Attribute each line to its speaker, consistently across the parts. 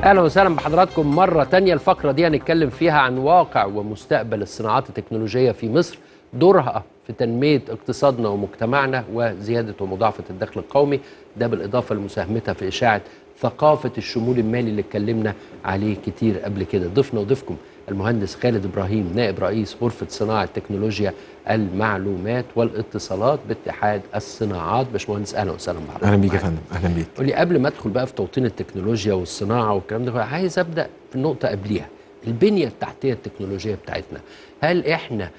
Speaker 1: اهلا وسهلا بحضراتكم مره تانية الفقره دي هنتكلم فيها عن واقع ومستقبل الصناعات التكنولوجيه في مصر دورها في تنميه اقتصادنا ومجتمعنا وزياده ومضاعفه الدخل القومي ده بالاضافه لمساهمتها في اشاعه ثقافه الشمول المالي اللي اتكلمنا عليه كتير قبل كده ضيفنا وضيفكم المهندس خالد ابراهيم نائب رئيس غرفه صناعه تكنولوجيا المعلومات والاتصالات باتحاد الصناعات باشمهندس اهلا وسهلا بحضرتك
Speaker 2: اهلا بيك يا
Speaker 1: معانا.
Speaker 2: فندم اهلا بيك
Speaker 1: قولي قبل ما ادخل بقى في توطين التكنولوجيا والصناعه والكلام ده عايز ابدا في النقطه قبليها البنيه التحتيه التكنولوجيه بتاعتنا هل احنا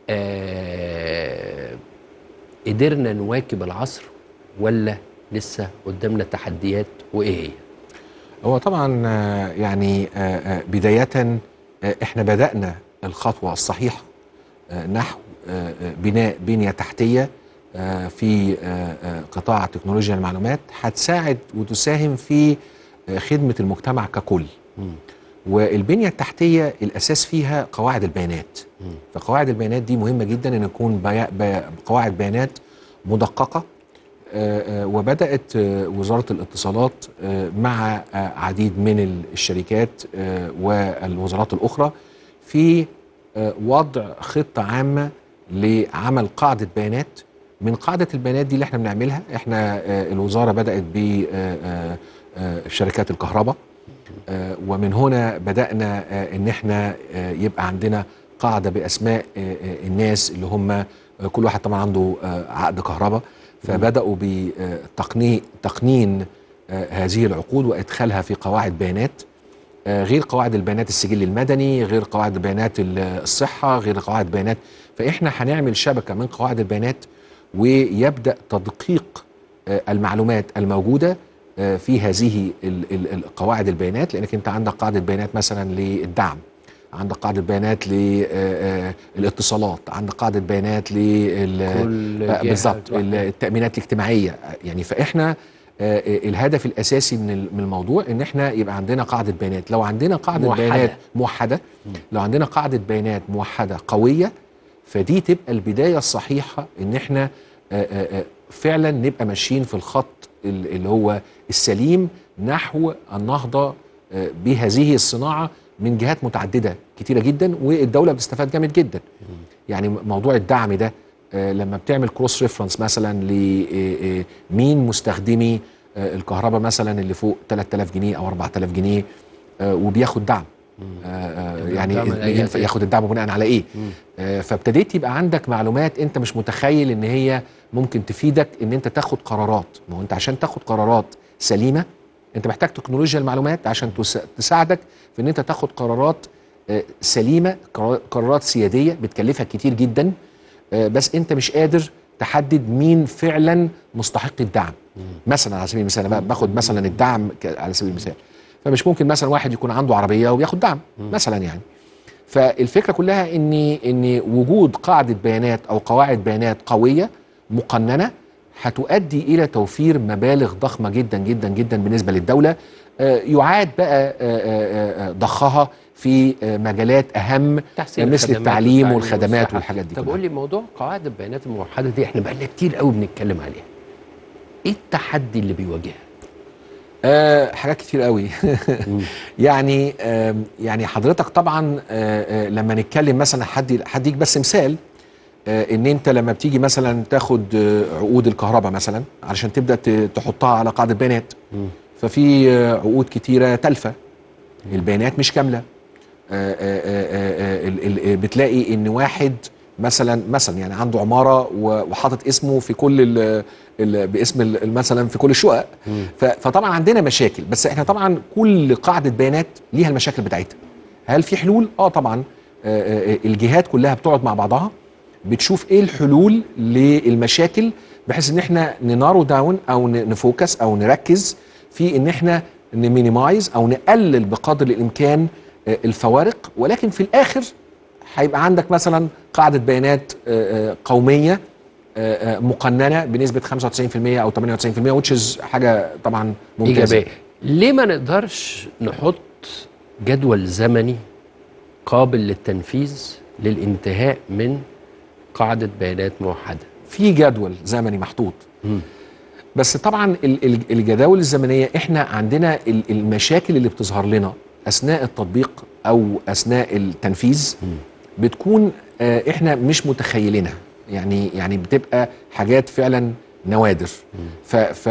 Speaker 1: آه قدرنا نواكب العصر ولا لسه قدامنا تحديات وايه هي
Speaker 2: هو طبعا آه، يعني آه، آه، بداية آه، احنا بدأنا الخطوة الصحيحة آه، نحو آه، آه، بناء بنية تحتية آه، في آه، آه، قطاع تكنولوجيا المعلومات هتساعد وتساهم في آه، خدمة المجتمع ككل والبنية التحتية الأساس فيها قواعد البيانات فقواعد البيانات دي مهمة جدا أن يكون بيا- بيا- قواعد بيانات مدققة آه، آه، وبدأت آه، وزارة الاتصالات آه، مع آه، عديد من الشركات آه، والوزارات الأخرى في آه، وضع خطة عامة لعمل قاعدة بيانات من قاعدة البيانات دي اللي احنا بنعملها احنا آه، الوزارة بدأت بشركات الكهرباء آه، ومن هنا بدأنا آه، ان احنا آه، يبقى عندنا قاعدة بأسماء آه، آه، الناس اللي هم آه، كل واحد طبعا عنده آه، عقد كهرباء فبدأوا بتقنين تقنين آه، هذه العقود وإدخالها في قواعد بيانات آه، غير قواعد البيانات السجل المدني غير قواعد بيانات ال- الصحة غير قواعد بيانات فإحنا هنعمل شبكة من قواعد البيانات ويبدأ تدقيق آه، المعلومات الموجودة آه، في هذه ال- ال- ال- قواعد البيانات لأنك أنت عندك قاعدة بيانات مثلا للدعم عندك قاعدة بيانات للاتصالات عندك قاعدة بيانات لل
Speaker 1: كل
Speaker 2: آه،
Speaker 1: جهة
Speaker 2: بالظبط
Speaker 1: لوحدها.
Speaker 2: التأمينات الاجتماعية يعني فإحنا آه، آه، الهدف الأساسي من ال- من الموضوع إن إحنا يبقى عندنا قاعدة بيانات لو عندنا قاعدة
Speaker 1: موحدة.
Speaker 2: بيانات موحدة لو عندنا قاعدة بيانات موحدة قوية فدي تبقى البداية الصحيحة إن إحنا آه، آه، آه، فعلا نبقى ماشيين في الخط ال- اللي هو السليم نحو النهضة آه، بهذه الصناعة من جهات متعددة كتيرة جدا والدولة بتستفاد جامد جدا يعني م- موضوع الدعم ده آه، لما بتعمل كروس ريفرنس مثلا لمين مستخدمي آه، الكهرباء مثلا اللي فوق 3000 جنيه او 4000 جنيه آه، وبياخد دعم آه، آه، يعني
Speaker 1: الدعم على أي
Speaker 2: ينفع
Speaker 1: أساس؟
Speaker 2: ياخد الدعم بناء على ايه آه، فابتديت يبقى عندك معلومات انت مش متخيل ان هي ممكن تفيدك ان انت تاخد قرارات ما هو انت عشان تاخد قرارات سليمه انت محتاج تكنولوجيا المعلومات عشان تس- تساعدك في ان انت تاخد قرارات آه، سليمه قرار- قرارات سياديه بتكلفك كتير جدا آه، بس انت مش قادر تحدد مين فعلا مستحق الدعم مثلا على سبيل المثال أنا باخد مثلا الدعم ك- على سبيل المثال فمش ممكن مثلا واحد يكون عنده عربيه وبياخد دعم مثلا يعني فالفكره كلها ان ان وجود قاعده بيانات او قواعد بيانات قويه مقننه هتؤدي الى توفير مبالغ ضخمه جدا جدا جدا بالنسبه للدوله آه، يعاد بقى آه، آه، آه، ضخها في آه، مجالات اهم
Speaker 1: تحسين
Speaker 2: مثل
Speaker 1: الخدمات
Speaker 2: التعليم والخدمات
Speaker 1: والصحة.
Speaker 2: والحاجات دي
Speaker 1: طب
Speaker 2: كلها.
Speaker 1: قول لي موضوع قواعد البيانات الموحده دي احنا بقالنا كتير قوي بنتكلم عليها ايه التحدي اللي بيواجهها
Speaker 2: آه حاجات كتير قوي يعني آه يعني حضرتك طبعا آه آه لما نتكلم مثلا حد هديك بس مثال آه ان انت لما بتيجي مثلا تاخد آه عقود الكهرباء مثلا علشان تبدا ت- تحطها على قاعده بيانات ففي آه عقود كتيره تلفه البيانات مش كامله آه، آه، آه، آه، ال- ال- آه، بتلاقي ان واحد مثلا مثلا يعني عنده عماره و- وحاطط اسمه في كل ال ال باسم ال- مثلا في كل الشقق ف- فطبعا عندنا مشاكل بس احنا طبعا كل قاعده بيانات ليها المشاكل بتاعتها هل في حلول اه طبعا آه، آه، الجهات كلها بتقعد مع بعضها بتشوف ايه الحلول للمشاكل بحيث ان احنا ننارو داون او ن- نفوكس او نركز في ان احنا نمينيمايز او نقلل بقدر الامكان آه، الفوارق ولكن في الاخر هيبقى عندك مثلا قاعده بيانات آه، آه، قوميه آه، آه، مقننه بنسبه 95% او 98% which is حاجه طبعا ممتازه
Speaker 1: ايجابيه ليه ما نقدرش نحط جدول زمني قابل للتنفيذ للانتهاء من قاعده بيانات موحده
Speaker 2: في جدول زمني محطوط بس طبعا ال- ال- الجداول الزمنيه احنا عندنا ال- المشاكل اللي بتظهر لنا اثناء التطبيق او اثناء التنفيذ بتكون آه، احنا مش متخيلينها يعني يعني بتبقى حاجات فعلا نوادر ف- ف-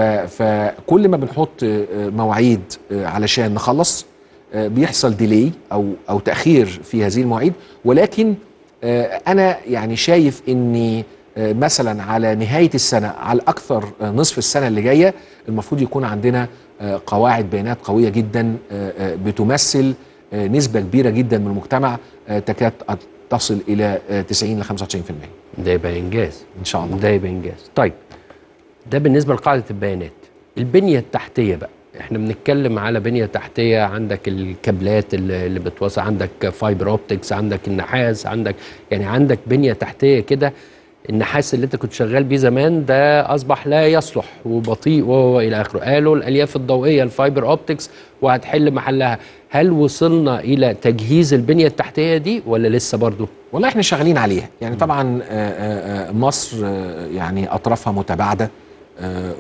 Speaker 2: فكل ما بنحط آه، مواعيد آه، علشان نخلص آه، بيحصل ديلي او او تاخير في هذه المواعيد ولكن آه، انا يعني شايف اني آه، مثلا على نهايه السنه على اكثر آه، نصف السنه اللي جايه المفروض يكون عندنا آه، قواعد بيانات قويه جدا آه، آه، بتمثل آه، نسبه كبيره جدا من المجتمع آه، تكاد تصل الى آه، 90 ل 95%
Speaker 1: ده يبقى انجاز
Speaker 2: ان شاء الله
Speaker 1: ده يبقى انجاز طيب ده بالنسبه لقاعده البيانات البنيه التحتيه بقى احنا بنتكلم على بنيه تحتيه عندك الكابلات اللي اللي بتوصل عندك فايبر اوبتكس عندك النحاس عندك يعني عندك بنيه تحتيه كده النحاس اللي انت كنت شغال بيه زمان ده اصبح لا يصلح وبطيء والى اخره قالوا الالياف الضوئيه الفايبر اوبتكس وهتحل محلها هل وصلنا الى تجهيز البنيه التحتيه دي ولا لسه برضو
Speaker 2: والله احنا شغالين عليها يعني طبعا آه، آه، آه، مصر آه، يعني اطرافها متباعده آه،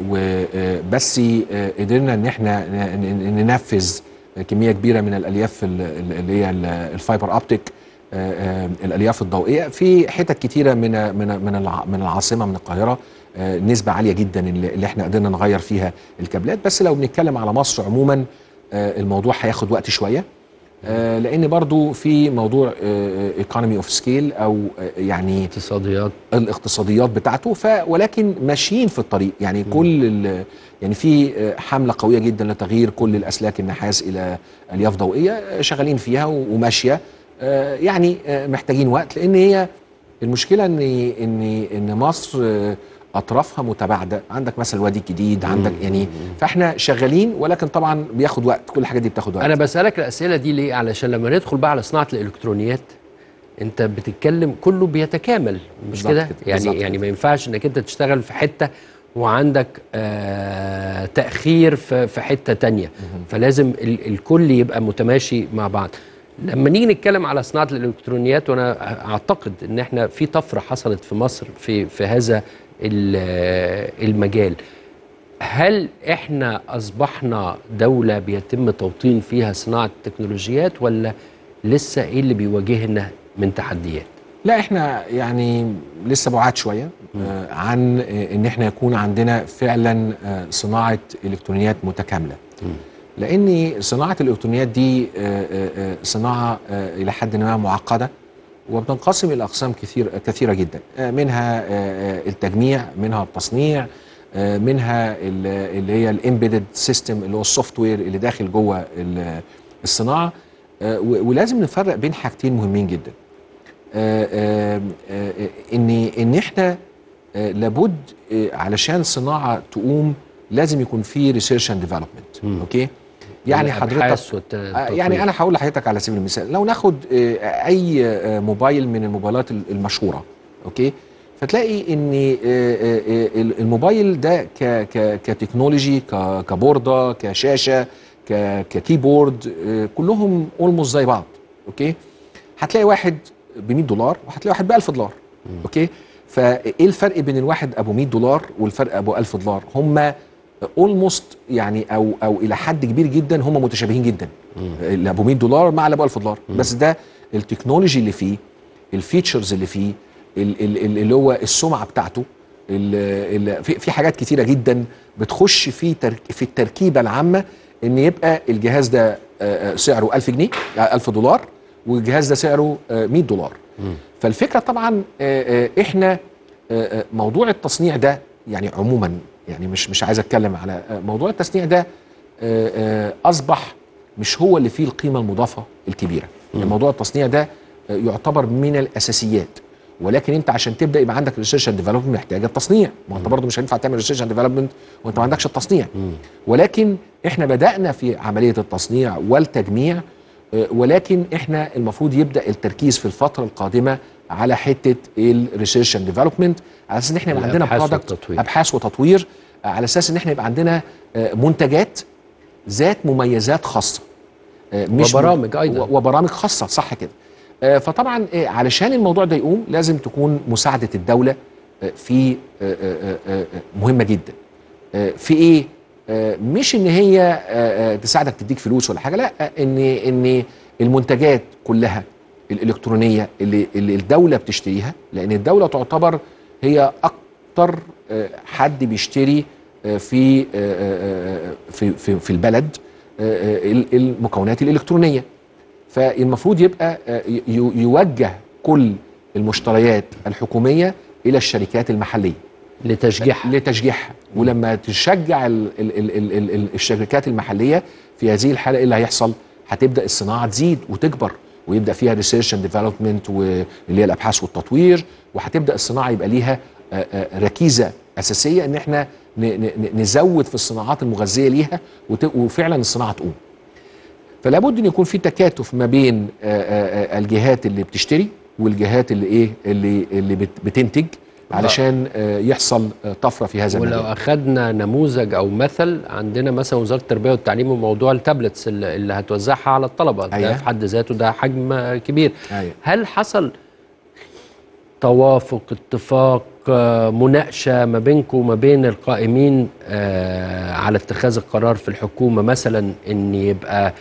Speaker 2: وبس آه، قدرنا ان احنا ن- ن- ننفذ كميه كبيره من الالياف ال- ال- اللي هي ال- الفايبر اوبتيك آه، آه، الالياف الضوئيه في حتت كتيره من من من الع- من العاصمه من القاهره آه، نسبه عاليه جدا اللي اللي احنا قدرنا نغير فيها الكابلات بس لو بنتكلم على مصر عموما آه، الموضوع هياخد وقت شويه آه، لان برضو في موضوع ايكونومي اوف سكيل او آه، يعني
Speaker 1: اقتصاديات
Speaker 2: الاقتصاديات بتاعته ف ولكن ماشيين في الطريق يعني كل ال- يعني في آه، حمله قويه جدا لتغيير كل الاسلاك النحاس الى الياف ضوئيه آه، شغالين فيها و- وماشيه آه، يعني آه، محتاجين وقت لان هي المشكله ان ان ان مصر آه، اطرافها متباعده عندك مثلا الوادي الجديد عندك يعني فاحنا شغالين ولكن طبعا بياخد وقت كل الحاجات دي بتاخد وقت
Speaker 1: انا بسالك الاسئله دي ليه علشان لما ندخل بقى على صناعه الالكترونيات انت بتتكلم كله بيتكامل مش
Speaker 2: بالظبط
Speaker 1: كده
Speaker 2: كده،
Speaker 1: يعني
Speaker 2: بالظبط
Speaker 1: يعني
Speaker 2: كده.
Speaker 1: ما ينفعش انك انت تشتغل في حته وعندك آه تاخير في في حته تانية فلازم ال الكل يبقى متماشي مع بعض لما نيجي نتكلم على صناعه الالكترونيات وانا اعتقد ان احنا في طفره حصلت في مصر في في هذا ال- المجال هل احنا اصبحنا دولة بيتم توطين فيها صناعة التكنولوجيات ولا لسه ايه اللي بيواجهنا من تحديات؟
Speaker 2: لا احنا يعني لسه بعاد شويه آه عن آه ان احنا يكون عندنا فعلا آه صناعه الكترونيات متكامله لان صناعه الالكترونيات دي آه آه آه صناعه آه الى حد ما معقده وبتنقسم الى اقسام كثير كثيره جدا آه منها آه آه التجميع منها التصنيع آه منها ال- اللي هي الامبيدد سيستم اللي هو السوفت وير اللي داخل جوه ال- الصناعه آه و- ولازم نفرق بين حاجتين مهمين جدا آه، آه، آه، ان ان احنا آه، لابد آه، علشان صناعه تقوم لازم يكون في ريسيرش اند ديفلوبمنت اوكي يعني حضرتك
Speaker 1: الأبحاث والت-
Speaker 2: آه،
Speaker 1: التطوير.
Speaker 2: يعني انا هقول لحضرتك على سبيل المثال لو ناخد آه، اي آه، موبايل من الموبايلات ال- المشهوره اوكي فتلاقي ان آه، آه، آه، الموبايل ده ك ك كتكنولوجي ك- كبورده كشاشه ك ككيبورد آه، كلهم اولموست زي بعض اوكي هتلاقي واحد ب 100 دولار وهتلاقي واحد ب 1000 دولار اوكي فايه الفرق بين الواحد ابو 100 دولار والفرق ابو 1000 دولار هم اولموست يعني او او الى حد كبير جدا هم متشابهين جدا اللي ابو 100 دولار مع اللي ابو 1000 دولار بس ده التكنولوجي اللي فيه الفيتشرز اللي فيه ال- ال- ال- اللي هو السمعه بتاعته ال- ال- في في حاجات كتيره جدا بتخش في ترك في التركيبه العامه ان يبقى الجهاز ده آه، آه، سعره 1000 جنيه آه، 1000 دولار والجهاز ده سعره آه، 100 دولار فالفكره طبعا آه، آه، احنا آه، آه، موضوع التصنيع ده يعني عموما يعني مش مش عايز اتكلم على آه، موضوع التصنيع ده آه، آه، اصبح مش هو اللي فيه القيمه المضافه الكبيره يعني موضوع التصنيع ده آه، يعتبر من الاساسيات ولكن انت عشان تبدا يبقى عندك ريسيرش اند ديفلوبمنت محتاج التصنيع ما انت برضه مش هينفع تعمل ريسيرش اند ديفلوبمنت وانت ما عندكش التصنيع ولكن احنا بدانا في عمليه التصنيع والتجميع آه، ولكن احنا المفروض يبدا التركيز في الفتره القادمه على حته الريسيرش اند ديفلوبمنت على اساس ان احنا يبقى عندنا
Speaker 1: الأبحاث
Speaker 2: برودكت
Speaker 1: والتطوير.
Speaker 2: ابحاث وتطوير آه، على اساس ان احنا يبقى عندنا آه، منتجات ذات مميزات خاصه آه، مش
Speaker 1: وبرامج أيضاً.
Speaker 2: و- وبرامج خاصه صح كده آه، فطبعا آه، علشان الموضوع ده يقوم لازم تكون مساعده الدوله آه، في آه، آه، آه، آه، مهمه جدا آه، في ايه آه، مش ان هي آه، آه، تساعدك تديك فلوس ولا حاجه لا ان ان المنتجات كلها الالكترونيه اللي, اللي الدوله بتشتريها لان الدوله تعتبر هي اكتر آه، حد بيشتري آه، في آه، آه، في في, في البلد آه، آه، ال- المكونات الالكترونيه فالمفروض يبقى آه، ي- ي- يوجه كل المشتريات الحكوميه الى الشركات المحليه
Speaker 1: لتشجيعها
Speaker 2: لتشجيعها ولما تشجع ال ال ال ال ال ال الشركات المحليه في هذه الحاله ايه اللي هيحصل؟ هتبدا الصناعه تزيد وتكبر ويبدا فيها ريسيرش اند ديفلوبمنت واللي هي الابحاث والتطوير وهتبدا الصناعه يبقى ليها آه، آه، ركيزه اساسيه ان احنا ن- ن- نزود في الصناعات المغذيه ليها وت- وفعلا الصناعه تقوم. فلا بد ان يكون في تكاتف ما بين آه، آه، آه، الجهات اللي بتشتري والجهات اللي ايه اللي اللي بت- بتنتج علشان آه، يحصل آه، طفره في هذا
Speaker 1: ولو
Speaker 2: المجال
Speaker 1: اخذنا نموذج او مثل عندنا مثلا وزاره التربيه والتعليم وموضوع التابلتس اللي اللي هتوزعها على الطلبه ده
Speaker 2: أيوة.
Speaker 1: في حد ذاته ده حجم كبير
Speaker 2: أيوة.
Speaker 1: هل حصل توافق اتفاق آه، مناقشه ما بينكم وما بين القائمين آه، على اتخاذ القرار في الحكومه مثلا ان يبقى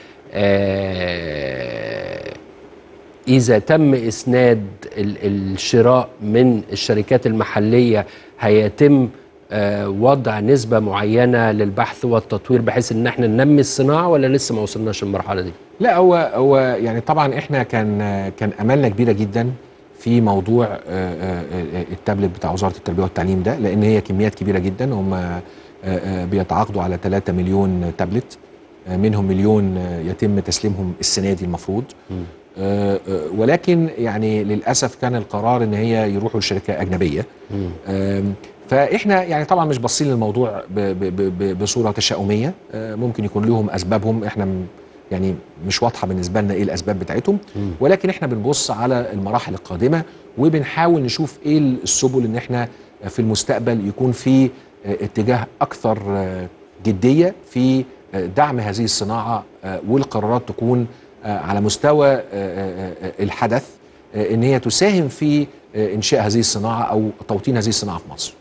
Speaker 1: آه، إذا تم إسناد ال- الشراء من الشركات المحلية هيتم آه، وضع نسبة معينة للبحث والتطوير بحيث إن احنا ننمي الصناعة ولا لسه ما وصلناش للمرحلة دي؟
Speaker 2: لا هو هو يعني طبعا احنا كان كان املنا كبيره جدا في موضوع آه، آه، آه، التابلت بتاع وزاره التربيه والتعليم ده لان هي كميات كبيره جدا هم آه، آه، بيتعاقدوا على 3 مليون تابلت آه، منهم مليون آه، يتم تسليمهم السنه دي المفروض آه، آه، ولكن يعني للاسف كان القرار ان هي يروحوا لشركه اجنبيه آم، فاحنا يعني طبعا مش باصين للموضوع ب- ب- ب- بصوره تشاؤميه آه، ممكن يكون لهم اسبابهم احنا م- يعني مش واضحه بالنسبه لنا ايه الاسباب بتاعتهم ولكن احنا بنبص على المراحل القادمه وبنحاول نشوف ايه السبل ان احنا في المستقبل يكون في آه، اتجاه اكثر آه، جديه في آه، دعم هذه الصناعه آه، والقرارات تكون آه، على مستوى آه، آه، آه، الحدث آه، ان هي تساهم في آه، انشاء هذه الصناعه او توطين هذه الصناعه في مصر.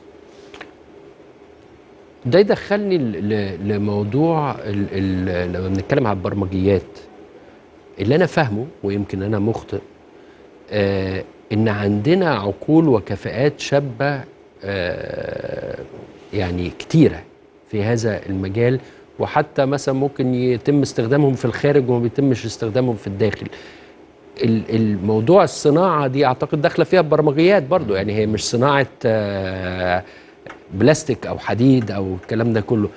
Speaker 1: ده يدخلني ل- ل- لموضوع ال ال لما بنتكلم على البرمجيات اللي انا فاهمه ويمكن انا مخطئ آه ان عندنا عقول وكفاءات شابه آه يعني كتيره في هذا المجال وحتى مثلا ممكن يتم استخدامهم في الخارج وما بيتمش استخدامهم في الداخل ال- الموضوع الصناعه دي اعتقد داخله فيها برمجيات برضو يعني هي مش صناعه آه بلاستيك او حديد او الكلام ده كله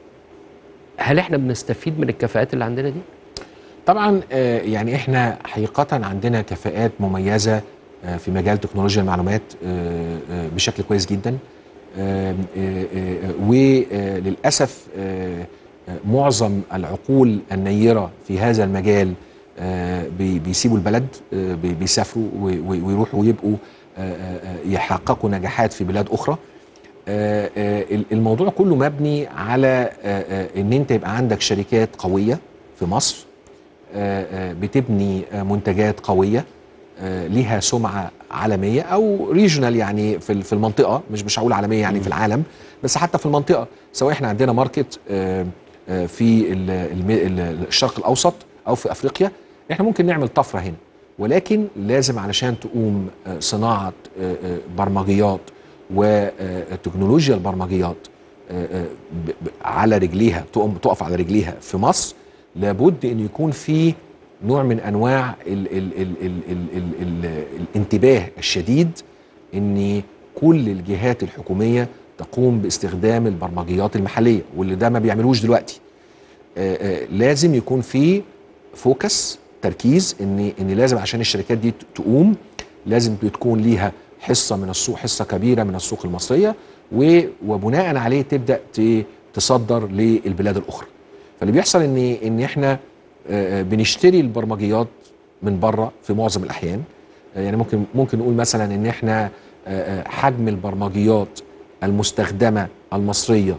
Speaker 1: هل احنا بنستفيد من الكفاءات اللي عندنا دي
Speaker 2: طبعا آه، يعني احنا حقيقه عندنا كفاءات مميزه آه، في مجال تكنولوجيا المعلومات آه، آه، بشكل كويس جدا آه، آه، آه، وللاسف آه، آه، معظم العقول النيره في هذا المجال آه، بي- بيسيبوا البلد آه، بي- بيسافروا و- و- ويروحوا ويبقوا آه، آه، آه، يحققوا نجاحات في بلاد اخرى آه، آه، الموضوع كله مبني على آه، آه، ان انت يبقى عندك شركات قويه في مصر آه، آه، بتبني آه، منتجات قويه آه، ليها سمعه عالميه او ريجونال يعني في ال- في المنطقه مش مش هقول عالميه يعني في العالم بس حتى في المنطقه سواء احنا عندنا ماركت آه، آه، في ال- الم- ال- الشرق الاوسط او في افريقيا احنا ممكن نعمل طفره هنا ولكن لازم علشان تقوم آه، صناعه آه، آه، برمجيات وتكنولوجيا البرمجيات آه، آه، ب- ب- على رجليها تقوم تقف على رجليها في مصر لابد ان يكون في نوع من انواع ال ال ال ال ال ال ال الانتباه الشديد ان كل الجهات الحكوميه تقوم باستخدام البرمجيات المحليه واللي ده ما بيعملوش دلوقتي آه، آه، لازم يكون في فوكس تركيز ان ان لازم عشان الشركات دي ت- تقوم لازم تكون ليها حصه من السوق حصه كبيره من السوق المصريه و- وبناء عليه تبدا ت- تصدر للبلاد الاخرى فاللي بيحصل ان ان احنا آه، آه، بنشتري البرمجيات من بره في معظم الاحيان آه، يعني ممكن ممكن نقول مثلا ان احنا آه، آه، حجم البرمجيات المستخدمه المصريه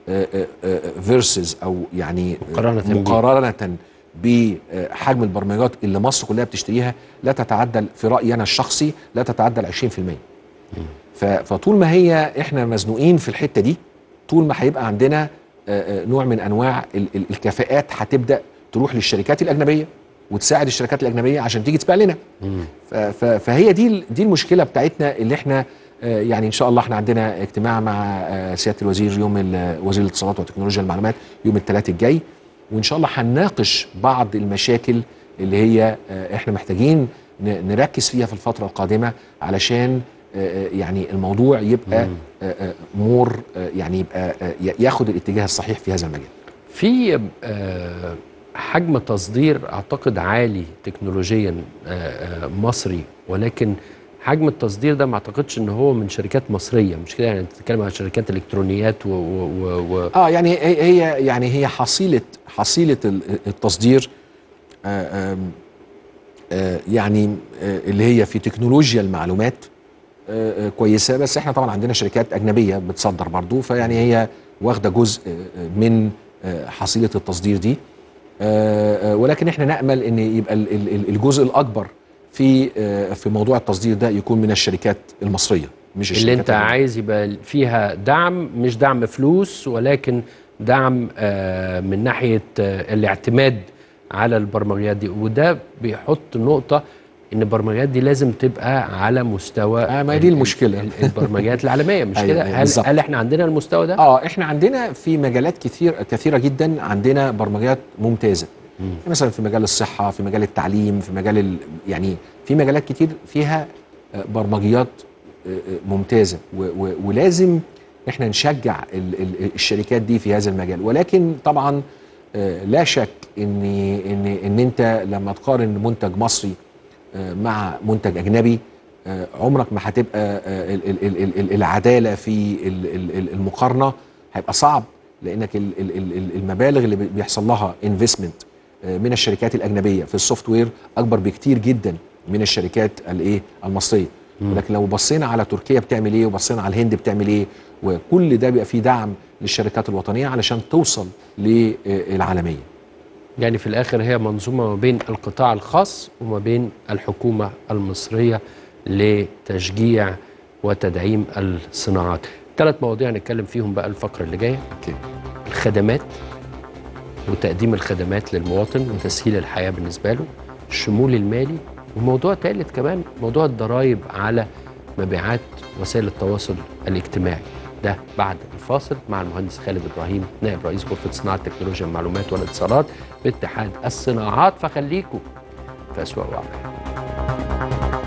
Speaker 2: فيرسز او يعني آه،
Speaker 1: مقارنة بيه.
Speaker 2: مقارنه بحجم البرمجيات اللي مصر كلها بتشتريها لا تتعدى في رايي انا الشخصي لا تتعدى ال 20% ف- فطول ما هي احنا مزنوقين في الحته دي طول ما هيبقى عندنا آه، آه، نوع من انواع ال- ال- الكفاءات هتبدا تروح للشركات الاجنبيه وتساعد الشركات الاجنبيه عشان تيجي تبيع لنا ف- ف- فهي دي ال- دي المشكله بتاعتنا اللي احنا آه، يعني ان شاء الله احنا عندنا اجتماع مع آه، سياده الوزير يوم ال- وزير الاتصالات وتكنولوجيا المعلومات يوم الثلاث الجاي وان شاء الله هنناقش بعض المشاكل اللي هي آه، احنا محتاجين ن- نركز فيها في الفتره القادمه علشان آه، آه، يعني الموضوع يبقى آه، آه، مور آه، يعني يبقى آه، ي- ياخد الاتجاه الصحيح في هذا المجال
Speaker 1: في آه، حجم تصدير اعتقد عالي تكنولوجيا آه، آه، مصري ولكن حجم التصدير ده ما اعتقدش ان هو من شركات مصريه مش كده يعني انت بتتكلم عن شركات الكترونيات و, و, و, و
Speaker 2: اه يعني هي هي- يعني هي حصيله حصيله ال- التصدير آه، آم، آه، يعني آه، اللي هي في تكنولوجيا المعلومات آه، آه، كويسه بس احنا طبعا عندنا شركات اجنبيه بتصدر برضو فيعني هي واخده جزء آه، من آه، حصيله التصدير دي آه، آه، ولكن احنا نامل ان يبقى ال- ال- الجزء الاكبر في آه، في موضوع التصدير ده يكون من الشركات المصريه مش
Speaker 1: اللي
Speaker 2: الشركات
Speaker 1: انت
Speaker 2: الأجنبية.
Speaker 1: عايز يبقى فيها دعم مش دعم فلوس ولكن دعم آه، من ناحيه آه، الاعتماد على البرمجيات دي وده بيحط نقطه ان البرمجيات دي لازم تبقى على مستوى
Speaker 2: آه، ما هي دي
Speaker 1: ال-
Speaker 2: المشكلة.
Speaker 1: ال- البرمجيات العالميه مش
Speaker 2: أيوة،
Speaker 1: كده
Speaker 2: أيوة،
Speaker 1: هل
Speaker 2: بالظبط.
Speaker 1: هل احنا عندنا المستوى ده
Speaker 2: اه احنا عندنا في مجالات كثير كثيره جدا عندنا برمجيات ممتازه مثلا في مجال الصحه في مجال التعليم في مجال ال... يعني في مجالات كتير فيها آه، برمجيات آه، آه، ممتازه و... و... ولازم احنا نشجع ال... ال... الشركات دي في هذا المجال ولكن طبعا آه، لا شك ان ان ان انت لما تقارن منتج مصري آه، مع منتج اجنبي آه، عمرك ما هتبقى آه، ال- ال- ال- ال- العداله في ال- ال- ال- المقارنه هيبقى صعب لانك ال- ال- ال- ال- المبالغ اللي بيحصل لها انفستمنت من الشركات الاجنبيه في السوفت وير اكبر بكتير جدا من الشركات الايه المصريه ولكن لو بصينا على تركيا بتعمل ايه وبصينا على الهند بتعمل ايه وكل ده بيبقى فيه دعم للشركات الوطنيه علشان توصل للعالميه
Speaker 1: يعني في الاخر هي منظومه ما بين القطاع الخاص وما بين الحكومه المصريه لتشجيع وتدعيم الصناعات ثلاث مواضيع هنتكلم فيهم بقى الفقره اللي جايه
Speaker 2: اوكي
Speaker 1: الخدمات وتقديم الخدمات للمواطن وتسهيل الحياه بالنسبه له الشمول المالي وموضوع ثالث كمان موضوع الضرائب على مبيعات وسائل التواصل الاجتماعي ده بعد الفاصل مع المهندس خالد ابراهيم نائب رئيس غرفه صناعه تكنولوجيا المعلومات والاتصالات باتحاد الصناعات فخليكم في اسواق واقع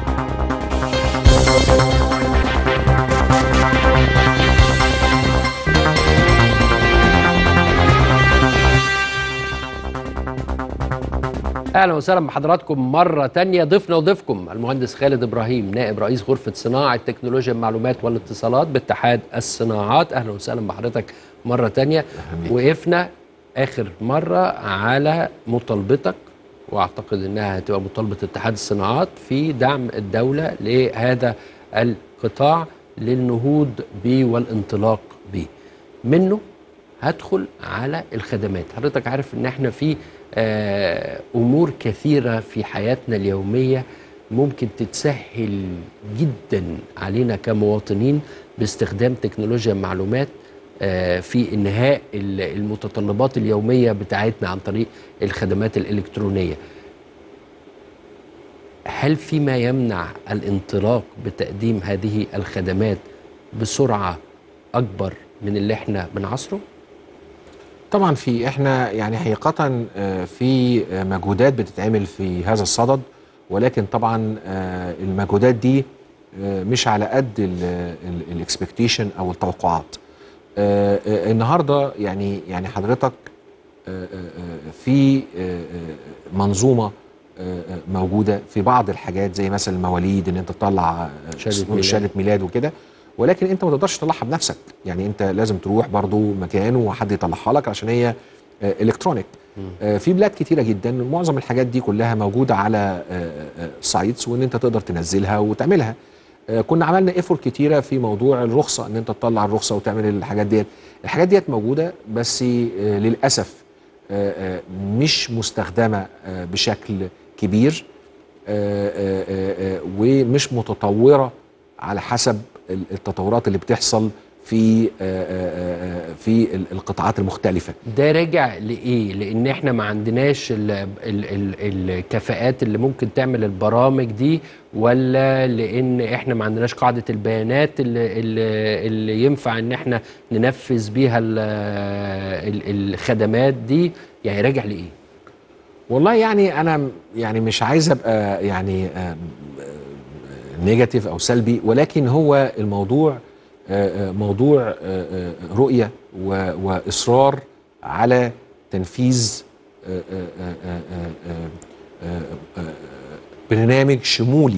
Speaker 1: اهلا وسهلا بحضراتكم مره تانية ضيفنا وضيفكم المهندس خالد ابراهيم نائب رئيس غرفه صناعه تكنولوجيا المعلومات والاتصالات باتحاد الصناعات اهلا وسهلا بحضرتك مره تانية
Speaker 2: بيك.
Speaker 1: وقفنا اخر مره على مطالبتك واعتقد انها هتبقى مطالبه اتحاد الصناعات في دعم الدوله لهذا القطاع للنهوض به والانطلاق به منه هدخل على الخدمات حضرتك عارف ان احنا في آه، امور كثيره في حياتنا اليوميه ممكن تتسهل جدا علينا كمواطنين باستخدام تكنولوجيا المعلومات آه، في انهاء ال- المتطلبات اليوميه بتاعتنا عن طريق الخدمات الالكترونيه هل فيما يمنع الانطلاق بتقديم هذه الخدمات بسرعه اكبر من اللي احنا بنعصره
Speaker 2: طبعا في احنا يعني حقيقة آه، في آه، مجهودات بتتعمل في هذا الصدد ولكن طبعا آه، المجهودات دي آه، مش على قد الاكسبكتيشن او التوقعات آه، آه، النهارده يعني يعني حضرتك آه، آه، آه، في آه، آه، منظومه آه، آه، موجوده في بعض الحاجات زي مثلا المواليد ان انت تطلع آه،
Speaker 1: شهادة
Speaker 2: اسمه
Speaker 1: ميلاد.
Speaker 2: شهاده ميلاد وكده ولكن انت ما تقدرش تطلعها بنفسك يعني انت لازم تروح برضو مكان وحد يطلعها لك عشان هي آه، الكترونيك آه، في بلاد كتيره جدا معظم الحاجات دي كلها موجوده على سايتس وان انت تقدر تنزلها وتعملها آه، كنا عملنا ايفور كتيره في موضوع الرخصه ان انت تطلع الرخصه وتعمل الحاجات ديت الحاجات ديت موجوده بس آه، للاسف آه، آه، مش مستخدمه آه، بشكل كبير آه، آه، آه، آه، ومش متطوره على حسب ال- التطورات اللي بتحصل في آه، آه، آه، في ال- القطاعات المختلفه
Speaker 1: ده راجع لايه لان احنا ما عندناش ال ال ال الكفاءات اللي ممكن تعمل البرامج دي ولا لان احنا ما عندناش قاعده البيانات اللي, اللي, اللي ينفع ان احنا ننفذ بيها ال ال الخدمات دي يعني راجع لايه
Speaker 2: والله يعني انا م- يعني مش عايز ابقى يعني آم، آه، نيجاتيف او سلبي ولكن هو الموضوع آه، آه، موضوع آه، آه، رؤيه و- واصرار على تنفيذ آه، آه، آه، آه، آه، آه، آه، برنامج شمولي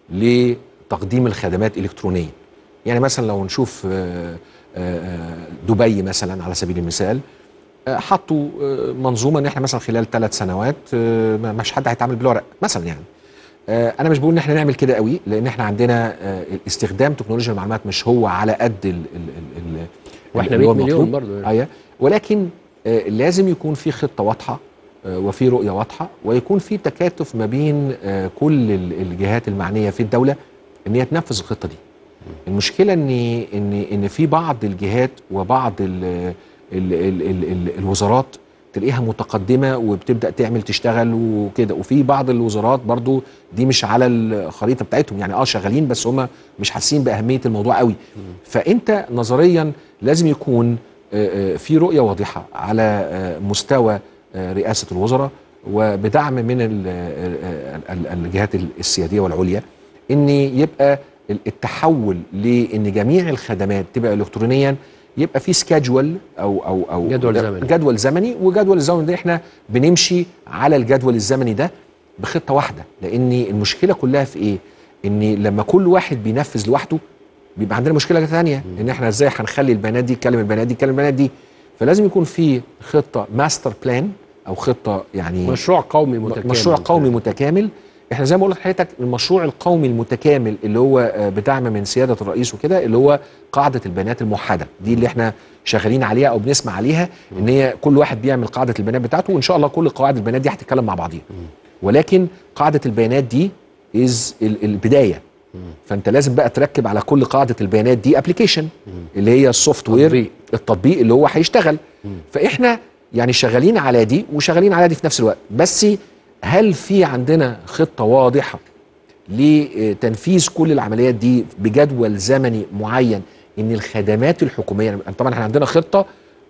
Speaker 2: لتقديم الخدمات الالكترونيه يعني مثلا لو نشوف آه، آه، دبي مثلا على سبيل المثال آه، حطوا آه، منظومه ان احنا مثلا خلال ثلاث سنوات آه، ما- مش حد هيتعامل بالورق مثلا يعني آه، انا مش بقول ان احنا نعمل كده قوي لان احنا عندنا آه، استخدام تكنولوجيا المعلومات مش هو على قد ال ال ال ال
Speaker 1: واحنا
Speaker 2: اللي هو
Speaker 1: 100 مليون
Speaker 2: المطلوب.
Speaker 1: برضو يعني.
Speaker 2: ايوه ولكن آه، لازم يكون في خطه واضحه آه، وفي رؤيه واضحه ويكون في تكاتف ما بين آه، كل ال- الجهات المعنيه في الدوله ان هي تنفذ الخطه دي المشكله ان ان ان في بعض الجهات وبعض ال ال ال ال ال الوزارات تلاقيها متقدمه وبتبدا تعمل تشتغل وكده وفي بعض الوزارات برضو دي مش على الخريطه بتاعتهم يعني اه شغالين بس هم مش حاسين باهميه الموضوع قوي فانت نظريا لازم يكون آه، آه، في رؤيه واضحه على آه، مستوى آه، رئاسه الوزراء وبدعم من ال- آه، آه، ال- الجهات السياديه والعليا ان يبقى ال- التحول لان جميع الخدمات تبقى الكترونيا يبقى في سكادجول او او او
Speaker 1: جدول زمني.
Speaker 2: جدول زمني وجدول الزمني ده احنا بنمشي على الجدول الزمني ده بخطه واحده لان المشكله كلها في ايه؟ ان لما كل واحد بينفذ لوحده بيبقى عندنا مشكله ثانيه ان احنا ازاي هنخلي البيانات دي تكلم البيانات دي تكلم البيانات دي فلازم يكون في خطه ماستر بلان او خطه يعني
Speaker 1: مشروع قومي متكامل
Speaker 2: مشروع قومي متكامل احنا زي ما قلت لحضرتك المشروع القومي المتكامل اللي هو آه، بدعم من سياده الرئيس وكده اللي هو قاعده البيانات الموحده دي اللي احنا شغالين عليها او بنسمع عليها ان هي كل واحد بيعمل قاعده البيانات بتاعته وان شاء الله كل قواعد البيانات دي هتتكلم مع بعضيها ولكن قاعده البيانات دي از البدايه فانت لازم بقى تركب على كل قاعده البيانات دي ابلكيشن اللي هي السوفت وير
Speaker 1: تطبيق.
Speaker 2: التطبيق اللي هو هيشتغل فاحنا يعني شغالين على دي وشغالين على دي في نفس الوقت بس هل في عندنا خطه واضحه لتنفيذ كل العمليات دي بجدول زمني معين ان الخدمات الحكوميه طبعا احنا عندنا خطه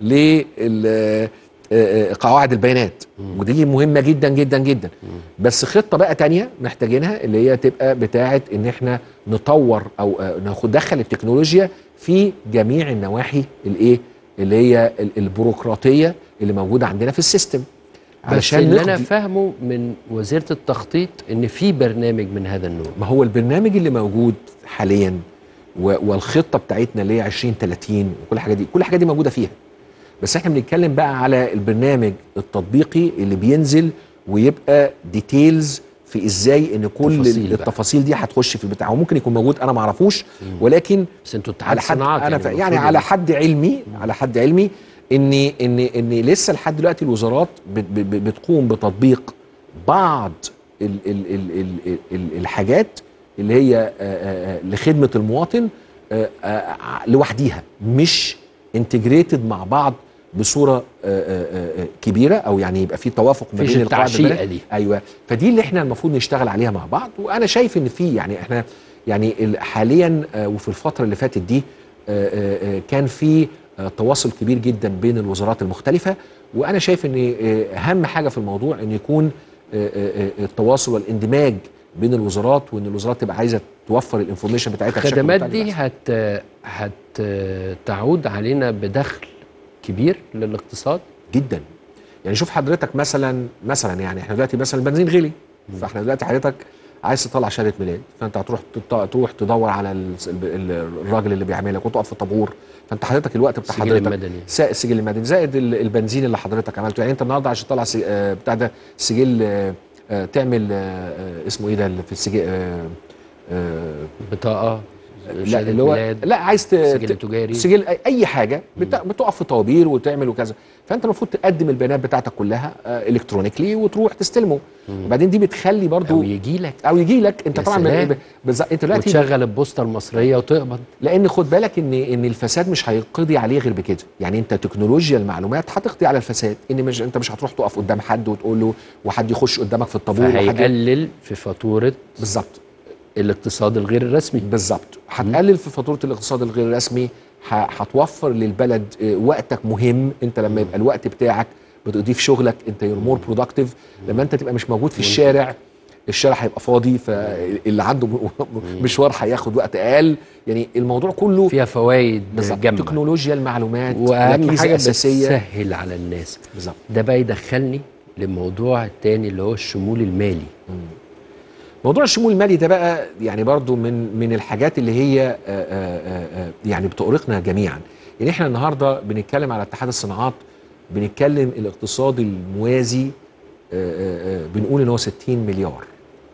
Speaker 2: لقواعد البيانات ودي مهمه جدا جدا جدا بس خطه بقى تانية محتاجينها اللي هي تبقى بتاعه ان احنا نطور او آه، ناخد- ندخل التكنولوجيا في جميع النواحي الايه اللي هي ال- البيروقراطيه اللي موجوده عندنا في السيستم
Speaker 1: بس اللي انا
Speaker 2: نقضي-
Speaker 1: فاهمه من وزيره التخطيط ان في برنامج من هذا النوع
Speaker 2: ما هو البرنامج اللي موجود حاليا و- والخطه بتاعتنا اللي هي 2030 وكل الحاجات دي كل الحاجات دي موجوده فيها بس احنا بنتكلم بقى على البرنامج التطبيقي اللي بينزل ويبقى ديتيلز في ازاي ان كل
Speaker 1: تفاصيل بقى.
Speaker 2: التفاصيل دي هتخش في البتاع وممكن يكون موجود انا ما اعرفوش ولكن
Speaker 1: بس انتوا اتحاد
Speaker 2: على حد
Speaker 1: صناعات
Speaker 2: انا يعني, يعني
Speaker 1: المفروض
Speaker 2: على
Speaker 1: إن-
Speaker 2: حد علمي على حد علمي ان ان ان لسه لحد دلوقتي الوزارات بت- بت- بتقوم بتطبيق بعض ال ال ال ال ال الحاجات اللي هي آه، آه، آه، لخدمه المواطن آه، آه، لوحديها مش انتجريتد مع بعض بصوره آه، آه، آه، كبيره او يعني يبقى في توافق ما
Speaker 1: مفيش
Speaker 2: بين القواعد
Speaker 1: التعشيقة
Speaker 2: البيانات.
Speaker 1: دي.
Speaker 2: ايوه فدي اللي احنا المفروض نشتغل عليها مع بعض وانا شايف ان في يعني احنا يعني ال- حاليا آه، وفي الفتره اللي فاتت دي آه، آه، آه، كان في آه، تواصل كبير جدا بين الوزارات المختلفه وانا شايف ان آه، اهم حاجه في الموضوع ان يكون آه، آه، آه، التواصل والاندماج بين الوزارات وان الوزارات تبقى عايزه توفر الانفورميشن بتاعتها بشكل
Speaker 1: الخدمات
Speaker 2: مختلف
Speaker 1: دي
Speaker 2: أحسن.
Speaker 1: هت هت تعود علينا بدخل كبير للاقتصاد
Speaker 2: جدا يعني شوف حضرتك مثلا مثلا يعني احنا دلوقتي مثلا البنزين غلي فاحنا دلوقتي حضرتك عايز تطلع شهاده ميلاد فانت هتروح تط- تروح تدور على ال- ال- الراجل اللي بيعملك وتقف في طابور فانت حضرتك الوقت بتاع
Speaker 1: السجل
Speaker 2: حضرتك
Speaker 1: المدني.
Speaker 2: سا- السجل المدني زائد ال- البنزين اللي حضرتك عملته يعني انت النهارده عشان تطلع سي- آه، بتاع ده سجل آه، آه، تعمل آه، آه، اسمه ايه ده اللي في السجل آه، آه،
Speaker 1: بطاقه
Speaker 2: لا
Speaker 1: شهادة
Speaker 2: اللي هو
Speaker 1: ميلاد،
Speaker 2: لا عايز ت...
Speaker 1: سجل
Speaker 2: ت-
Speaker 1: تجاري.
Speaker 2: سجل أي- اي حاجه بت... بتقف في طوابير وتعمل وكذا فانت المفروض تقدم البيانات بتاعتك كلها الكترونيكلي وتروح تستلمه وبعدين دي بتخلي برضو
Speaker 1: او يجي لك
Speaker 2: او يجي لك انت
Speaker 1: يا
Speaker 2: طبعا
Speaker 1: سلام.
Speaker 2: ب... بز... انت دلوقتي
Speaker 1: وتشغل البوسطه المصريه وتقبض
Speaker 2: لان خد بالك ان ان الفساد مش هيقضي عليه غير بكده يعني انت تكنولوجيا المعلومات هتقضي على الفساد ان مش انت مش هتروح تقف قدام حد وتقول له وحد يخش قدامك في الطابور وحد
Speaker 1: فهيقلل في فاتوره
Speaker 2: بالظبط
Speaker 1: الاقتصاد الغير الرسمي
Speaker 2: بالظبط هتقلل في فاتوره الاقتصاد الغير الرسمي ه- هتوفر للبلد آه، وقتك مهم انت لما يبقى الوقت بتاعك بتقضيه في شغلك انت يور مور برودكتيف لما انت تبقى مش موجود في الشارع الشارع هيبقى فاضي فاللي عنده م- مشوار هياخد وقت اقل يعني الموضوع كله
Speaker 1: فيها فوائد
Speaker 2: بالظبط
Speaker 1: جامه
Speaker 2: تكنولوجيا المعلومات
Speaker 1: واهم
Speaker 2: ركيزة
Speaker 1: حاجه
Speaker 2: اساسيه
Speaker 1: بتسهل على الناس
Speaker 2: بالظبط
Speaker 1: ده بقى يدخلني للموضوع التاني اللي هو الشمول المالي
Speaker 2: موضوع الشمول المالي ده بقى يعني برضو من من الحاجات اللي هي آه، آه، آه، يعني بتؤرقنا جميعا يعني احنا النهارده بنتكلم على اتحاد الصناعات بنتكلم الاقتصاد الموازي آه، آه، آه، بنقول ان هو 60 مليار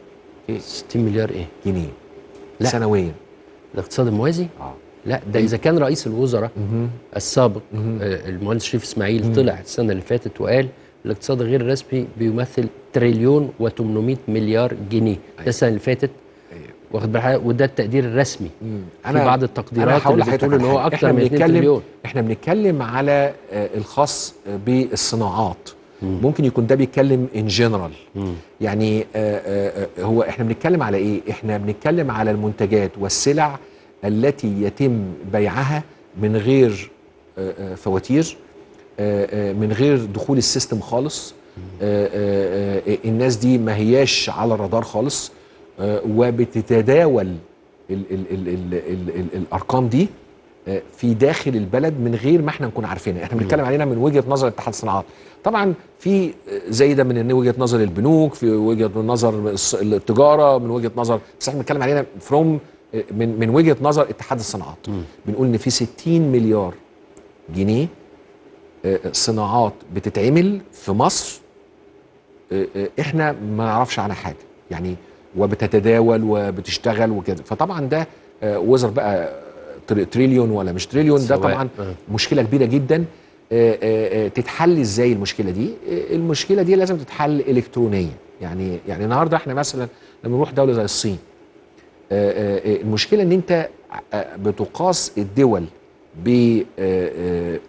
Speaker 1: 60 مليار ايه
Speaker 2: جنيه
Speaker 1: لا.
Speaker 2: سنويا
Speaker 1: الاقتصاد الموازي
Speaker 2: اه
Speaker 1: لا ده اذا كان رئيس الوزراء
Speaker 2: مهم.
Speaker 1: السابق
Speaker 2: مهم.
Speaker 1: آه، المهندس شريف اسماعيل طلع السنه اللي فاتت وقال الاقتصاد الغير الرسمي بيمثل تريليون و800 مليار جنيه ده السنه اللي فاتت
Speaker 2: أيوة.
Speaker 1: واخد بالك وده التقدير الرسمي
Speaker 2: مم.
Speaker 1: في بعض التقديرات
Speaker 2: هقول
Speaker 1: اللي
Speaker 2: لحضرتك
Speaker 1: بتقول ان
Speaker 2: على
Speaker 1: هو
Speaker 2: حاجة.
Speaker 1: اكتر
Speaker 2: إحنا
Speaker 1: من 2
Speaker 2: بنتكلم-
Speaker 1: تريليون
Speaker 2: احنا بنتكلم على آه، الخاص آه، بالصناعات ممكن يكون ده بيتكلم ان جنرال يعني آه، آه، آه، هو احنا بنتكلم على ايه احنا بنتكلم على المنتجات والسلع التي يتم بيعها من غير آه، آه، فواتير آه، آه، من غير دخول السيستم خالص آه، آه، آه، الناس دي ما هياش على الرادار خالص آه، وبتتداول ال ال ال ال ال ال الارقام دي آه، في داخل البلد من غير ما احنا نكون عارفينها احنا بنتكلم علينا من وجهه نظر اتحاد الصناعات طبعا في آه، زي ده من وجهه نظر البنوك في وجهه نظر الص- التجاره من وجهه نظر بس احنا بنتكلم علينا فروم من من وجهه نظر اتحاد الصناعات بنقول ان في 60 مليار جنيه آه، صناعات بتتعمل في مصر آه، آه، احنا ما نعرفش عنها حاجه يعني وبتتداول وبتشتغل وكده فطبعا ده آه، وزر بقى تر- تريليون ولا مش تريليون ده
Speaker 1: سواء.
Speaker 2: طبعا
Speaker 1: آه.
Speaker 2: مشكله كبيره جدا آه، آه، آه، تتحل ازاي المشكله دي آه، المشكله دي لازم تتحل الكترونيا يعني يعني النهارده احنا مثلا لما نروح دوله زي الصين آه، آه، آه، المشكله ان انت آه، بتقاس الدول ب آه، آه،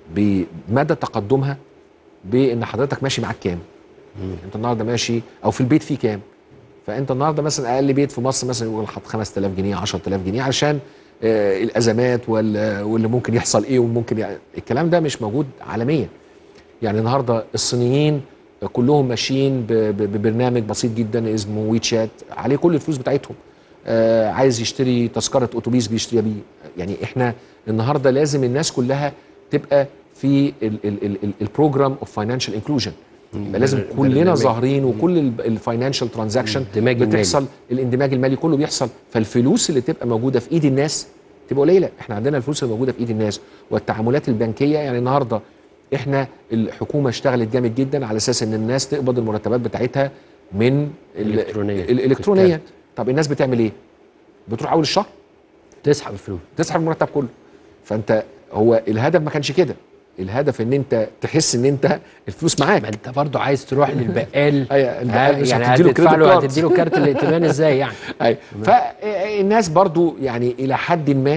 Speaker 2: بمدى تقدمها بان حضرتك ماشي معاك كام انت النهارده ماشي او في البيت فيه كام فانت النهارده مثلا اقل بيت في مصر مثلا يقول حط 5000 جنيه 10000 جنيه علشان آه، الازمات وال- واللي ممكن يحصل ايه وممكن يعني الكلام ده مش موجود عالميا يعني النهارده الصينيين كلهم ماشيين ب- ب- ببرنامج بسيط جدا اسمه وي تشات عليه كل الفلوس بتاعتهم آه عايز يشتري تذكره اتوبيس بيشتريها بيه يعني احنا النهارده لازم الناس كلها تبقى في البروجرام اوف فاينانشال انكلوجن يبقى لازم
Speaker 1: بر-
Speaker 2: كلنا
Speaker 1: برنامج.
Speaker 2: ظاهرين وكل الفاينانشال ترانزاكشن
Speaker 1: الاندماج المالي.
Speaker 2: بتحصل الاندماج المالي كله بيحصل فالفلوس اللي تبقى موجوده في ايد الناس تبقى قليله احنا عندنا الفلوس اللي موجوده في ايد الناس والتعاملات البنكيه يعني النهارده احنا الحكومه اشتغلت جامد جدا على اساس ان الناس تقبض المرتبات بتاعتها من ال-
Speaker 1: إلكترونية.
Speaker 2: الالكترونيه
Speaker 1: بالكارت.
Speaker 2: طب الناس بتعمل ايه بتروح اول الشهر
Speaker 1: تسحب الفلوس
Speaker 2: تسحب المرتب كله فانت هو الهدف ما كانش كده الهدف ان انت تحس ان انت الفلوس
Speaker 1: ما
Speaker 2: معاك
Speaker 1: انت برضو عايز تروح للبقال
Speaker 2: أيوة، البقال
Speaker 1: ها،
Speaker 2: مش
Speaker 1: يعني
Speaker 2: هتديله
Speaker 1: هتدفع
Speaker 2: كريدت
Speaker 1: له
Speaker 2: كارد.
Speaker 1: هتديله كارت الائتمان ازاي يعني
Speaker 2: ايوه فالناس برضو يعني الى حد ما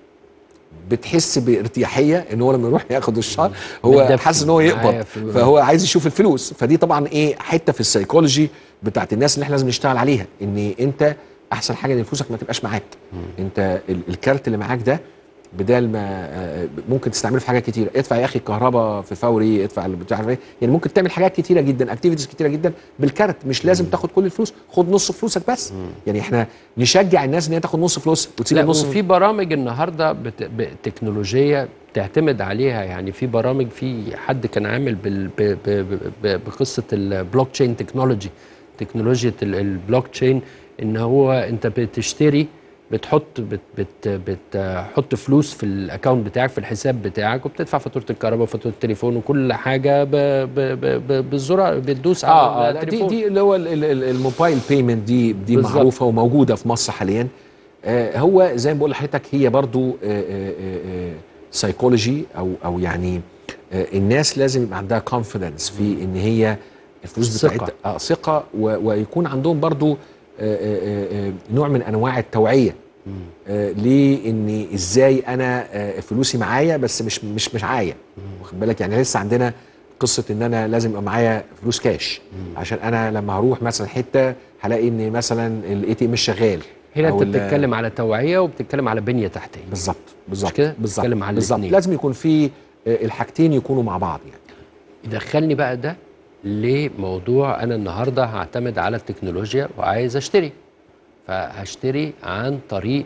Speaker 2: بتحس بارتياحيه ان هو لما يروح ياخد الشهر هو
Speaker 1: متدفي
Speaker 2: حاسس ان هو
Speaker 1: معايا
Speaker 2: يقبض
Speaker 1: في-
Speaker 2: فهو عايز يشوف الفلوس فدي طبعا ايه حته في السيكولوجي بتاعت الناس اللي احنا لازم نشتغل عليها ان انت احسن حاجه ان فلوسك ما تبقاش معاك انت ال- الكارت اللي معاك ده بدال ما آه، ممكن تستعمله في حاجات كتيره ادفع يا اخي الكهرباء في فوري ادفع اللي بتاع ايه يعني ممكن تعمل حاجات كتيره جدا اكتيفيتيز كتيره جدا بالكارت مش لازم تاخد كل الفلوس خد نص فلوسك بس يعني احنا نشجع الناس ان هي تاخد نص فلوس وتسيب
Speaker 1: لا
Speaker 2: النص
Speaker 1: وفي برامج النهارده بت... ب- تكنولوجيه بتعتمد عليها يعني في برامج في حد كان عامل بال... ب... ب... ب... ب... بقصه البلوك تشين تكنولوجي تكنولوجيا ال- البلوك تشين ان هو انت بتشتري بتحط بت بت بتحط فلوس في الاكونت بتاعك في الحساب بتاعك وبتدفع فاتوره الكهرباء وفاتوره التليفون وكل حاجه ب... ب... ب... ب... بالزرار بتدوس على
Speaker 2: اه اه لا دي
Speaker 1: التليفون
Speaker 2: دي اللي هو ال- ال- ال- الموبايل بيمنت دي دي
Speaker 1: بالظبط.
Speaker 2: معروفه وموجوده في مصر حاليا آه هو زي ما بقول لحضرتك هي برضو سايكولوجي او او يعني آه الناس لازم يبقى عندها كونفيدنس في ان هي الفلوس
Speaker 1: ثقة.
Speaker 2: بتاعتها آه ثقه و- ويكون عندهم برضو آه آه آه نوع من انواع التوعيه آه ليه ان ازاي انا آه فلوسي معايا بس مش مش مش معايا واخد بالك يعني لسه عندنا قصه ان انا لازم يبقى معايا فلوس كاش عشان انا لما هروح مثلا حته هلاقي ان مثلا الاي تي ام مش شغال
Speaker 1: هنا
Speaker 2: أو
Speaker 1: انت
Speaker 2: ال-
Speaker 1: بتتكلم على توعيه وبتتكلم على بنيه تحتيه
Speaker 2: بالظبط بالظبط
Speaker 1: كده؟
Speaker 2: بالظبط
Speaker 1: بتتكلم على
Speaker 2: بالظبط
Speaker 1: الاتنين.
Speaker 2: لازم يكون في آه، الحاجتين يكونوا مع بعض يعني
Speaker 1: يدخلني بقى ده لموضوع انا النهارده هعتمد على التكنولوجيا وعايز اشتري فهشتري عن طريق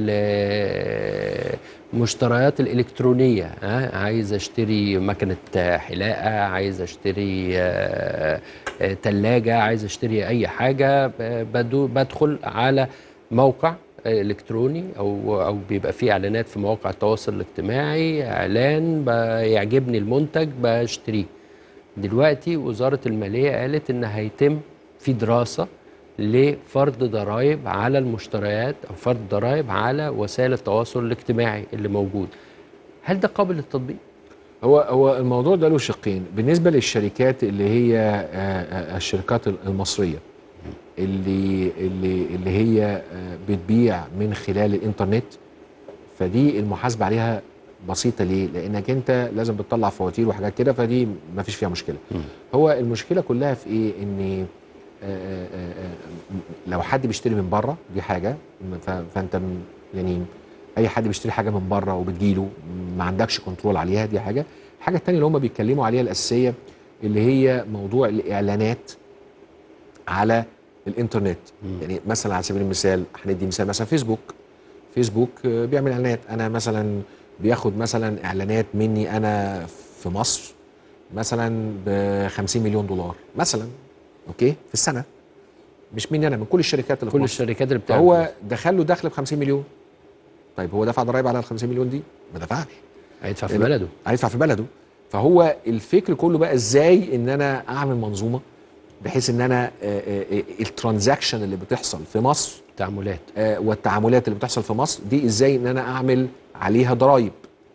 Speaker 1: ال- المشتريات الالكترونيه ها عايز اشتري مكنه حلاقه عايز اشتري آه، آه، تلاجه عايز اشتري اي حاجه ب- بدو- بدخل على موقع الكتروني او او بيبقى فيه اعلانات في مواقع التواصل الاجتماعي اعلان بيعجبني المنتج بشتريه دلوقتي وزاره الماليه قالت ان هيتم في دراسه لفرض ضرائب على المشتريات او فرض ضرائب على وسائل التواصل الاجتماعي اللي موجود هل ده قابل للتطبيق
Speaker 2: هو هو الموضوع ده له شقين بالنسبه للشركات اللي هي آه، آه، الشركات المصريه اللي اللي اللي هي آه، بتبيع من خلال الانترنت فدي المحاسبه عليها بسيطه ليه؟ لانك انت لازم بتطلع فواتير وحاجات كده فدي ما فيش فيها مشكله. هو المشكله كلها في ايه؟ ان آه، آه، آه، لو حد بيشتري من بره دي حاجه ف- فانت م- يعني اي حد بيشتري حاجه من بره وبتجيله ما عندكش كنترول عليها دي حاجه الحاجه الثانيه اللي هم بيتكلموا عليها الاساسيه اللي هي موضوع الاعلانات على الانترنت يعني مثلا على سبيل المثال هندي مثال مثلا فيسبوك فيسبوك آه، بيعمل اعلانات انا مثلا بياخد مثلا اعلانات مني انا في مصر مثلا ب 50 مليون دولار مثلا اوكي في السنه مش مني انا من كل الشركات اللي في
Speaker 1: كل
Speaker 2: مصر
Speaker 1: الشركات اللي بتعمل
Speaker 2: فهو دخل له دخل ب 50 مليون طيب هو دفع ضرايب على ال 50 مليون دي ما دفعش
Speaker 1: هيدفع في
Speaker 2: لأن-
Speaker 1: بلده
Speaker 2: هيدفع في بلده فهو الفكر كله بقى ازاي ان انا اعمل منظومه بحيث ان انا الترانزاكشن اللي بتحصل في مصر
Speaker 1: تعاملات
Speaker 2: آه، والتعاملات اللي بتحصل في مصر دي ازاي ان انا اعمل عليها ضرائب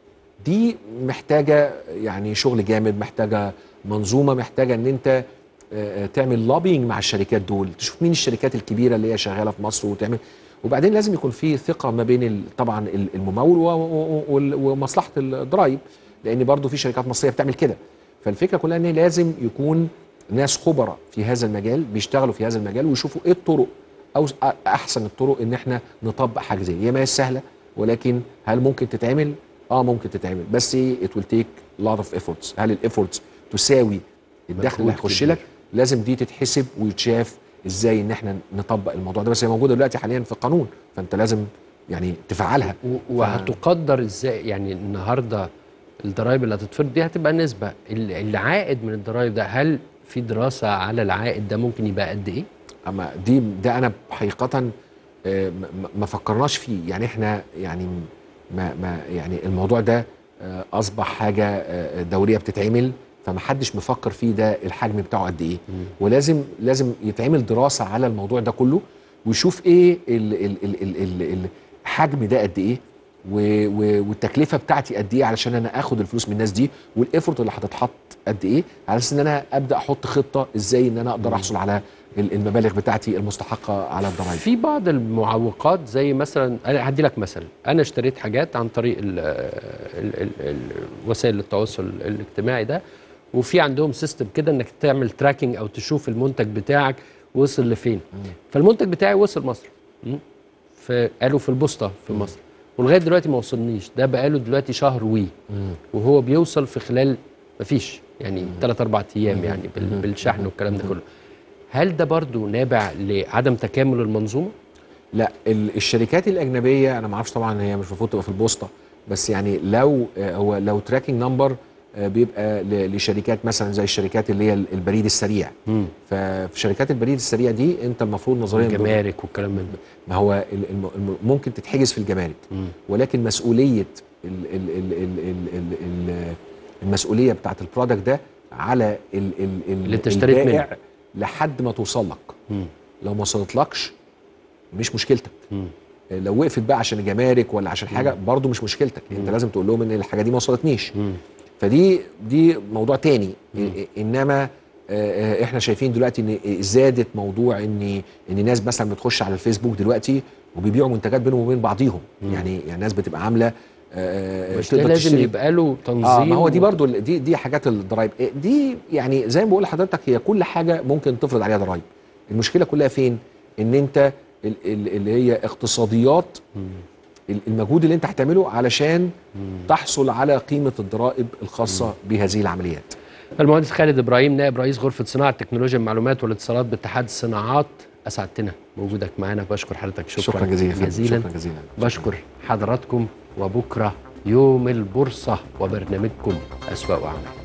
Speaker 2: دي محتاجه يعني شغل جامد محتاجه منظومه محتاجه ان انت آه، آه، تعمل لوبينج مع الشركات دول تشوف مين الشركات الكبيره اللي هي شغاله في مصر وتعمل وبعدين لازم يكون في ثقه ما بين ال- طبعا ال- الممول و- و- وال- ومصلحه الضرائب لان برضو في شركات مصريه بتعمل كده فالفكره كلها ان لازم يكون ناس خبراء في هذا المجال بيشتغلوا في هذا المجال ويشوفوا ايه الطرق او أ- احسن الطرق ان احنا نطبق حاجه زي دي هي ما هي سهله ولكن هل ممكن تتعمل اه ممكن تتعمل بس it will take lot of efforts هل الافورتس تساوي الدخل اللي
Speaker 1: مجهود
Speaker 2: هيخش
Speaker 1: كبير.
Speaker 2: لك لازم دي تتحسب ويتشاف ازاي ان احنا نطبق الموضوع ده بس هي موجوده دلوقتي حاليا في القانون فانت لازم يعني تفعلها
Speaker 1: و- وهتقدر ازاي يعني النهارده الضرايب اللي هتتفرض دي هتبقى نسبه ال- العائد من الضرايب ده هل في دراسه على العائد ده ممكن يبقى قد ايه؟
Speaker 2: اما دي ده انا حقيقه آه، ما- ما- ما فكرناش فيه يعني احنا يعني ما ما يعني الموضوع ده آه، اصبح حاجه آه، دوريه بتتعمل فما حدش مفكر فيه ده الحجم بتاعه قد ايه ولازم لازم يتعمل دراسه على الموضوع ده كله ويشوف ايه ال ال ال ال ال الحجم ده قد ايه و- و- والتكلفه بتاعتي قد ايه علشان انا اخد الفلوس من الناس دي والايفورت اللي هتتحط قد ايه على اساس ان انا ابدا احط خطه ازاي ان انا اقدر احصل على ال- المبالغ بتاعتي المستحقه على الضرائب
Speaker 1: في بعض المعوقات زي مثلا انا هدي لك مثل انا اشتريت حاجات عن طريق ال ال ال ال وسائل التواصل الاجتماعي ده وفي عندهم سيستم كده انك تعمل تراكنج او تشوف المنتج بتاعك وصل لفين فالمنتج بتاعي وصل مصر م? فقالوا في البوسطه في مصر ولغايه دلوقتي ما وصلنيش ده بقاله دلوقتي شهر وي وهو بيوصل في خلال مفيش يعني ثلاث اربع ايام يعني بال- بالشحن والكلام ده كله هل ده برضو نابع لعدم تكامل المنظومه؟
Speaker 2: لا ال- الشركات الاجنبيه انا ما اعرفش طبعا هي مش المفروض تبقى في البوسطه بس يعني لو آه، هو لو تراكنج نمبر بيبقى ل- لشركات مثلا زي الشركات اللي هي ال- البريد السريع
Speaker 1: مم.
Speaker 2: ففي شركات البريد السريع دي انت المفروض نظريا
Speaker 1: الجمارك والكلام من ده
Speaker 2: ما هو ال- الم- الم- ممكن تتحجز في الجمارك
Speaker 1: مم.
Speaker 2: ولكن مسؤوليه ال ال ال ال ال ال ال المسؤوليه بتاعت البرودكت ده على ال ال ال
Speaker 1: اللي انت اشتريت
Speaker 2: البائع
Speaker 1: منه.
Speaker 2: لحد ما توصل لك
Speaker 1: مم.
Speaker 2: لو ما وصلتلكش مش مشكلتك
Speaker 1: مم.
Speaker 2: آه، لو وقفت بقى عشان الجمارك ولا عشان حاجه برضو مش مشكلتك انت لازم تقول لهم ان الحاجه دي ما وصلتنيش فدي دي موضوع تاني إ- انما آه، آه، احنا شايفين دلوقتي ان زادت موضوع ان ان الناس مثلا بتخش على الفيسبوك دلوقتي وبيبيعوا منتجات بينهم وبين بعضيهم يعني يعني الناس بتبقى عامله آه،
Speaker 1: مش ده
Speaker 2: تقدر
Speaker 1: لازم
Speaker 2: تشتري-
Speaker 1: يبقى له تنظيم
Speaker 2: اه ما هو دي
Speaker 1: و-
Speaker 2: برضو ال- دي دي حاجات الضرايب إيه دي يعني زي ما بقول لحضرتك هي كل حاجه ممكن تفرض عليها ضرايب المشكله كلها فين ان انت ال- ال- اللي هي اقتصاديات ال- المجهود اللي انت هتعمله علشان تحصل على قيمه الضرائب الخاصه بهذه العمليات
Speaker 1: المهندس خالد ابراهيم نائب رئيس غرفه صناعه تكنولوجيا المعلومات والاتصالات باتحاد الصناعات اسعدتنا بوجودك معنا بشكر حضرتك شكرا,
Speaker 2: شكرا جزيلا يا فندم.
Speaker 1: جزيلا
Speaker 2: شكرا جزيلا
Speaker 1: بشكر حضراتكم وبكره يوم البورصه وبرنامجكم اسواق واعمال